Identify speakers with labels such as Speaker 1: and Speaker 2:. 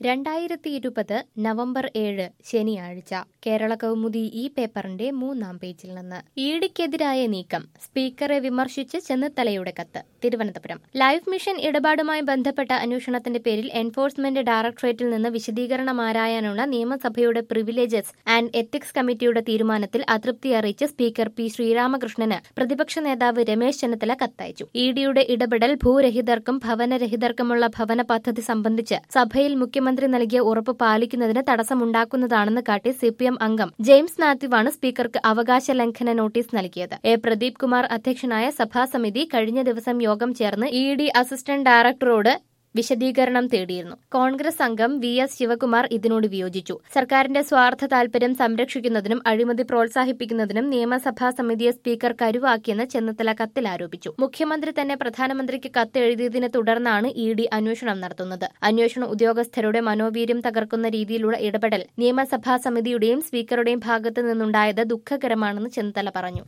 Speaker 1: രണ്ടായിരത്തി ഇരുപത് നവംബർ ഏഴ് ശനിയാഴ്ച കേരള കൗമുദി ഈ പേപ്പറിന്റെ മൂന്നാം പേജിൽ നിന്ന് ഇഡിക്കെതിരായ നീക്കം സ്പീക്കറെ വിമർശിച്ച് ചെന്നിത്തലയുടെ കത്ത് തിരുവനന്തപുരം ലൈഫ് മിഷൻ ഇടപാടുമായി ബന്ധപ്പെട്ട അന്വേഷണത്തിന്റെ പേരിൽ എൻഫോഴ്സ്മെന്റ് ഡയറക്ടറേറ്റിൽ നിന്ന് വിശദീകരണം ആരായാനുള്ള നിയമസഭയുടെ പ്രിവിലേജസ് ആൻഡ് എത്തിക്സ് കമ്മിറ്റിയുടെ തീരുമാനത്തിൽ അതൃപ്തി അറിയിച്ച് സ്പീക്കർ പി ശ്രീരാമകൃഷ്ണന് പ്രതിപക്ഷ നേതാവ് രമേശ് ചെന്നിത്തല കത്തയച്ചു ഇഡിയുടെ ഇടപെടൽ ഭൂരഹിതർക്കും ഭവനരഹിതർക്കുമുള്ള ഭവന പദ്ധതി സംബന്ധിച്ച് സഭയിൽ മുഖ്യമന്ത്രി നൽകിയ ഉറപ്പ് പാലിക്കുന്നതിന് തടസ്സമുണ്ടാക്കുന്നതാണെന്ന് കാട്ടി സിപിഎം അംഗം ജെയിംസ് മാത്യുവാണ് സ്പീക്കർക്ക് അവകാശ ലംഘന നോട്ടീസ് നൽകിയത് എ പ്രദീപ് കുമാർ അധ്യക്ഷനായ സഭാസമിതി കഴിഞ്ഞ ദിവസം യോഗം ചേർന്ന് ഇ ഡി അസിസ്റ്റന്റ് ഡയറക്ടറോട് വിശദീകരണം തേടിയിരുന്നു കോൺഗ്രസ് അംഗം വി എസ് ശിവകുമാർ ഇതിനോട് വിയോജിച്ചു സർക്കാരിന്റെ സ്വാർത്ഥ താൽപര്യം സംരക്ഷിക്കുന്നതിനും അഴിമതി പ്രോത്സാഹിപ്പിക്കുന്നതിനും നിയമസഭാ സമിതിയെ സ്പീക്കർ കരുവാക്കിയെന്ന് ചെന്നിത്തല കത്തിൽ ആരോപിച്ചു മുഖ്യമന്ത്രി തന്നെ പ്രധാനമന്ത്രിക്ക് കത്ത് എഴുതിയതിനെ തുടർന്നാണ് ഇ ഡി അന്വേഷണം നടത്തുന്നത് അന്വേഷണ ഉദ്യോഗസ്ഥരുടെ മനോവീര്യം തകർക്കുന്ന രീതിയിലുള്ള ഇടപെടൽ നിയമസഭാ സമിതിയുടെയും സ്പീക്കറുടെയും ഭാഗത്തു നിന്നുണ്ടായത് ദുഃഖകരമാണെന്ന് ചെന്നിത്തല പറഞ്ഞു